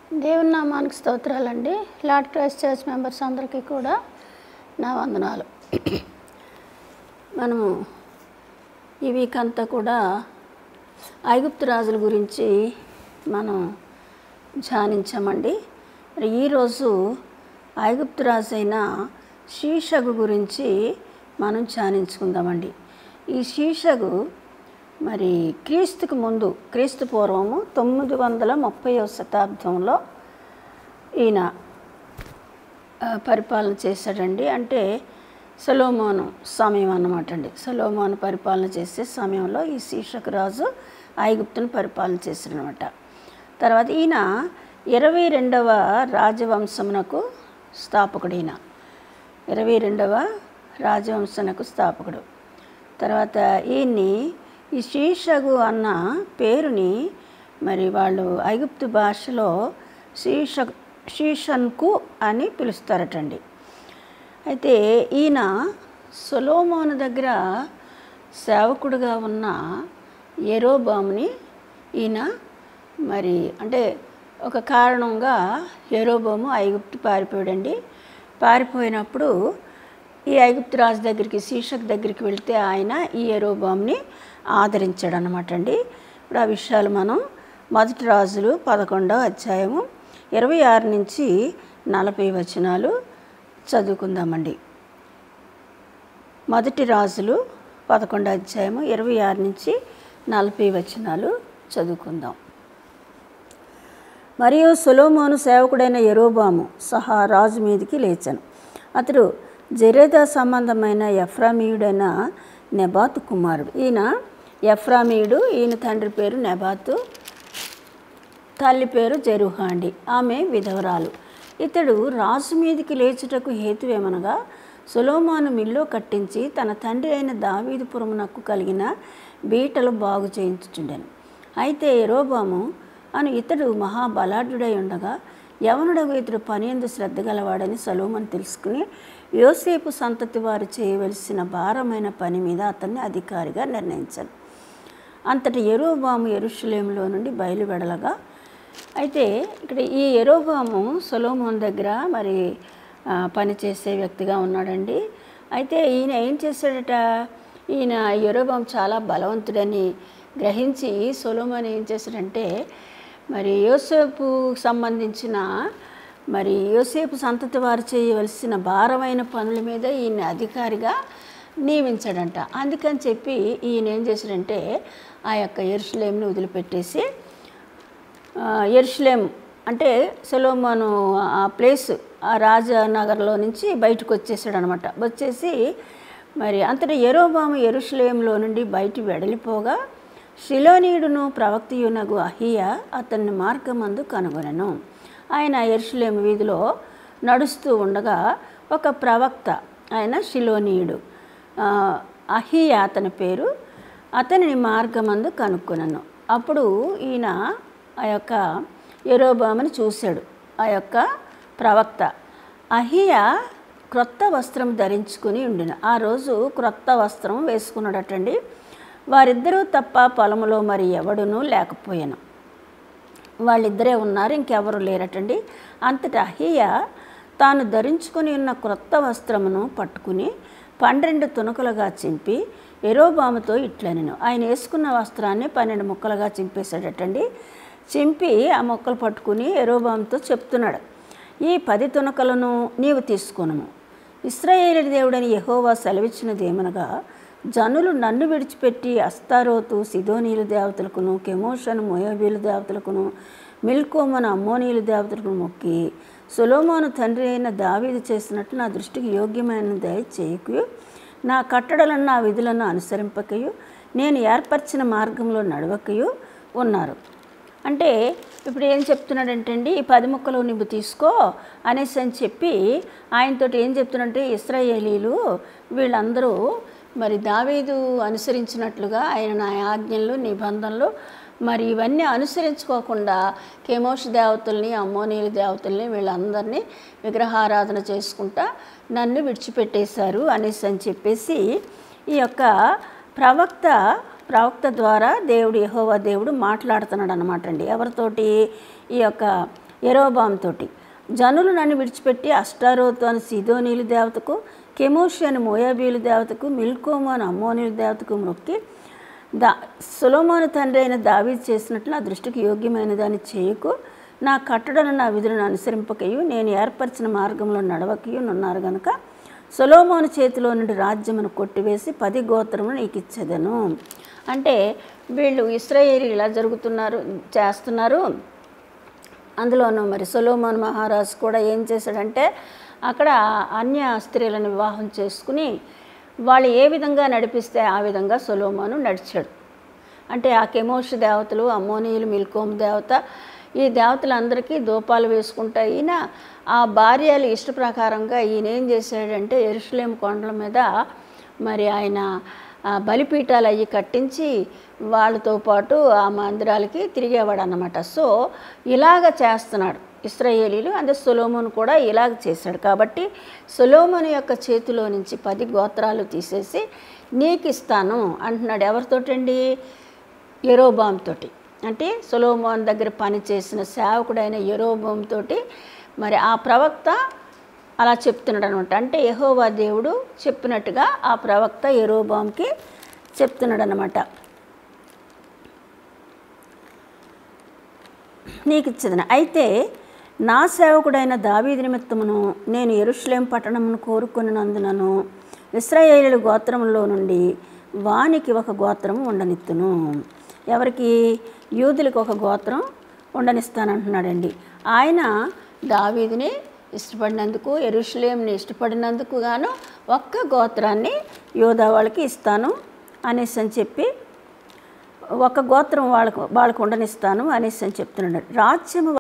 దేవుని నామానికి స్తోత్రాలండి లార్డ్ క్రైస్ట్ చర్చ్ మెంబర్స్ అందరికీ కూడా నా వందనాలు మనము ఈ వీక్ అంతా కూడా ఐగుప్తు రాజుల గురించి మనం ధ్యానించామండి మరి ఈరోజు ఐగుప్తు రాజు అయిన శీషగు గురించి మనం ధ్యానించుకుందామండి ఈ శీషగు మరి క్రీస్తుకు ముందు క్రీస్తు పూర్వము తొమ్మిది వందల ముప్పైవ శతాబ్దంలో ఈయన ఆ, పరిపాలన చేశాడండి అంటే సొలోమోను సమయం అన్నమాట అండి సొలోమోను పరిపాలన చేసే సమయంలో ఈ శీర్షక రాజు ఐగుప్తును పరిపాలన చేశాడనమాట తర్వాత ఈయన ఇరవై రెండవ రాజవంశమునకు స్థాపకుడు ఈయన ఇరవై రెండవ రాజవంశనకు స్థాపకుడు తర్వాత ఈయన్ని ఈ శీషగు అన్న పేరుని మరి వాళ్ళు ఐగుప్తు భాషలో శీష శీషన్కు అని పిలుస్తారటండి అయితే ఈయన సొలోమోను దగ్గర సేవకుడుగా ఉన్న ఎరోబాముని ఈయన మరి అంటే ఒక కారణంగా ఎరోబాము ఐగుప్తు పారిపోయాడండి పారిపోయినప్పుడు ఈ ఐగుప్తు రాజు దగ్గరికి శీర్షక్ దగ్గరికి వెళ్తే ఆయన ఈ ఎరోబామ్ని ఆదరించాడు అనమాట అండి ఇప్పుడు ఆ విషయాలు మనం మొదటి రాజులు పదకొండవ అధ్యాయము ఇరవై ఆరు నుంచి నలభై వచనాలు చదువుకుందామండి మొదటి రాజులు పదకొండో అధ్యాయము ఇరవై ఆరు నుంచి నలభై వచనాలు చదువుకుందాం మరియు సొలోమోను సేవకుడైన ఎరోబాము సహా రాజు మీదికి లేచాను అతడు జెరేదా సంబంధమైన ఎఫ్రామీయుడైన నెబాతు కుమారుడు ఈయన ఎఫ్రామీయుడు ఈయన తండ్రి పేరు నెబాతు తల్లి పేరు జెరుహాండి ఆమె విధవరాలు ఇతడు రాజు మీదికి లేచుటకు హేతువేమనగా సొలోమాను మిల్లో కట్టించి తన తండ్రి అయిన దావీదుపురమునకు కలిగిన బీటలు బాగు చేయించుచుండెను అయితే ఎరోబాము అను ఇతడు మహాబలాఢ్యుడై ఉండగా యవనుడగు ఇతడు పని ఎందు శ్రద్ధ గలవాడని సలోమన్ తెలుసుకుని యోసేపు సంతతి వారు చేయవలసిన భారమైన పని మీద అతన్ని అధికారిగా నిర్ణయించాను అంతటి ఎరోబాము ఎరుషులేంలో నుండి బయలువెడలగా అయితే ఇక్కడ ఈ ఎరోబాము సొలోమోన్ దగ్గర మరి ఆ, పనిచేసే వ్యక్తిగా ఉన్నాడండి అయితే ఈయన ఏం చేశాడట ఈయన ఎరోబాం చాలా బలవంతుడని గ్రహించి సొలోమోన్ ఏం చేశాడంటే మరి యోసేపు సంబంధించిన మరి యోసేపు సంతతి వారు చేయవలసిన భారమైన పనుల మీద ఈయన అధికారిగా నియమించాడంట అందుకని చెప్పి ఈయన ఏం చేశాడంటే ఆ యొక్క ఎరుషులేంని వదిలిపెట్టేసి ఆ, ఎరుషులేం అంటే సొలోమోను ఆ ప్లేస్ ఆ రాజనగర్లో నుంచి బయటకు వచ్చేసాడు అనమాట వచ్చేసి మరి అంతటా ఎరోబాము ఎరుషులేంలో నుండి బయట వెడలిపోగా శిలోనీయుడును ప్రవక్తయునగు అహియ అతన్ని మార్గమందు కనుగొనెను ఆయన ఎరుషులేం వీధిలో నడుస్తూ ఉండగా ఒక ప్రవక్త ఆయన శిలోనీయుడు ఆ, అహియ అతని పేరు అతనిని మార్గమందు కనుక్కునను అప్పుడు ఈయన ఆ యొక్క ఎరోబామని చూశాడు ఆ యొక్క ప్రవక్త అహియ క్రొత్త వస్త్రం ధరించుకుని ఉండిన ఆ రోజు క్రొత్త వస్త్రం వేసుకున్నాడటండి వారిద్దరూ తప్ప పొలములో మరి ఎవడునూ లేకపోయాను వాళ్ళిద్దరే ఉన్నారు ఇంకెవరు లేరటండి అంతటా అహియ తాను ధరించుకుని ఉన్న క్రొత్త వస్త్రమును పట్టుకుని పన్నెండు తునకలుగా చింపి ఎరోబాముతో ఇట్లనెను ఆయన వేసుకున్న వస్త్రాన్ని పన్నెండు ముక్కలుగా చింపేశాడటండి చింపి ఆ మొక్కలు పట్టుకుని ఎరోబాముతో చెప్తున్నాడు ఈ పది తునకలను నీవు తీసుకును ఇస్రాయేలు దేవుడని యెహోవా సెలవిచ్చినది ఏమనగా జనులు నన్ను విడిచిపెట్టి అస్తారోతు సిదోనీల దేవతలకును కెమోషను మోయోబీల దేవతలకును మిల్కోమను అమ్మోనీల దేవతలకును మొక్కి సొలోమోను తండ్రి అయిన దావీదు చేసినట్టు నా దృష్టికి యోగ్యమైన దయ చేయకు నా కట్టడలను నా విధులను అనుసరింపకయు నేను ఏర్పరిచిన మార్గంలో నడవకయు ఉన్నారు అంటే ఇప్పుడు ఏం చెప్తున్నాడంటే అండి ఈ పది ముక్కలు నువ్వు తీసుకో అనేసి అని చెప్పి ఆయనతో ఏం చెప్తున్నాడంటే ఇస్రాయేలీలు వీళ్ళందరూ మరి దావీదు అనుసరించినట్లుగా ఆయన నా ఆజ్ఞలు నిబంధనలు మరి ఇవన్నీ అనుసరించుకోకుండా కేమోష్ దేవతల్ని అమ్మోనీల దేవతల్ని వీళ్ళందరినీ విగ్రహారాధన చేసుకుంటా నన్ను విడిచిపెట్టేశారు అనేసి అని చెప్పేసి ఈ యొక్క ప్రవక్త ప్రవక్త ద్వారా దేవుడు యెహోవా దేవుడు మాట్లాడుతున్నాడు అనమాట అండి ఎవరితోటి ఈ యొక్క ఎరోబాంతోటి జనులు నన్ను విడిచిపెట్టి అష్టారోతు అని సిదోనీలు దేవతకు కెమోషి అని మోయాబీలు దేవతకు మిల్కోము అని అమ్మోనీలు దేవతకు మొక్కి దా సులోమోను తండ్రి అయిన దావీదు చేసినట్లు నా దృష్టికి యోగ్యమైన దాన్ని చేయకు నా కట్టడను నా విధులను అనుసరింపకయు నేను ఏర్పరిచిన మార్గంలో నడవకయు నున్నారు గనుక సొలోమోను చేతిలో నుండి రాజ్యమును కొట్టివేసి పది గోత్రములు నీకు ఇచ్చేదను అంటే వీళ్ళు ఇస్రాయేలీలు ఇలా జరుగుతున్నారు చేస్తున్నారు అందులోనూ మరి సొలోమోన్ మహారాజు కూడా ఏం చేశాడంటే అక్కడ అన్య స్త్రీలను వివాహం చేసుకుని వాళ్ళు ఏ విధంగా నడిపిస్తే ఆ విధంగా సొలోమోను నడిచాడు అంటే ఆ కెమోష్ దేవతలు అమ్మోనీయులు మిల్కోమ్ దేవత ఈ దేవతలందరికీ దూపాలు వేసుకుంటా ఈయన ఆ భార్యలు ఇష్ట ప్రకారంగా ఈయన ఏం చేశాడంటే ఎరుషులేం కొండల మీద మరి ఆయన ఆ బలిపీఠాలు అవి కట్టించి వాళ్ళతో పాటు ఆ మందిరాలకి తిరిగేవాడు అన్నమాట సో ఇలాగ చేస్తున్నాడు ఇస్రాయేలీలు అంటే సొలోమోన్ కూడా ఇలాగ చేశాడు కాబట్టి సొలోమోన్ యొక్క చేతిలో నుంచి పది గోత్రాలు తీసేసి నీకు ఇస్తాను అంటున్నాడు ఎవరితోటండి ఎరోబామ్ తోటి అంటే సొలోమోన్ దగ్గర పనిచేసిన సేవకుడైన ఎరోబామ్ తోటి మరి ఆ ప్రవక్త అలా చెప్తున్నాడు అనమాట అంటే యెహోవా దేవుడు చెప్పినట్టుగా ఆ ప్రవక్త ఎరోబామ్కి చెప్తున్నాడు అనమాట నీకు ఇచ్చదన అయితే నా సేవకుడైన దావీది నిమిత్తమును నేను ఎరుషులేం పట్టణమును కోరుకున్నందునను ఇస్రాయేలు గోత్రములో నుండి వానికి ఒక గోత్రం ఉండనిత్తును ఎవరికి యూదులకు ఒక గోత్రం ఉండనిస్తానంటున్నాడండి ఆయన దావీదిని ఇష్టపడినందుకు ఎరుషులేంని ఇష్టపడినందుకు గాను ఒక్క గోత్రాన్ని యోధా వాళ్ళకి ఇస్తాను అనేసి అని చెప్పి ఒక గోత్రం వాళ్ళకు వాళ్ళకు ఉండనిస్తాను అనేసి అని చెప్తున్నాడు రాజ్యము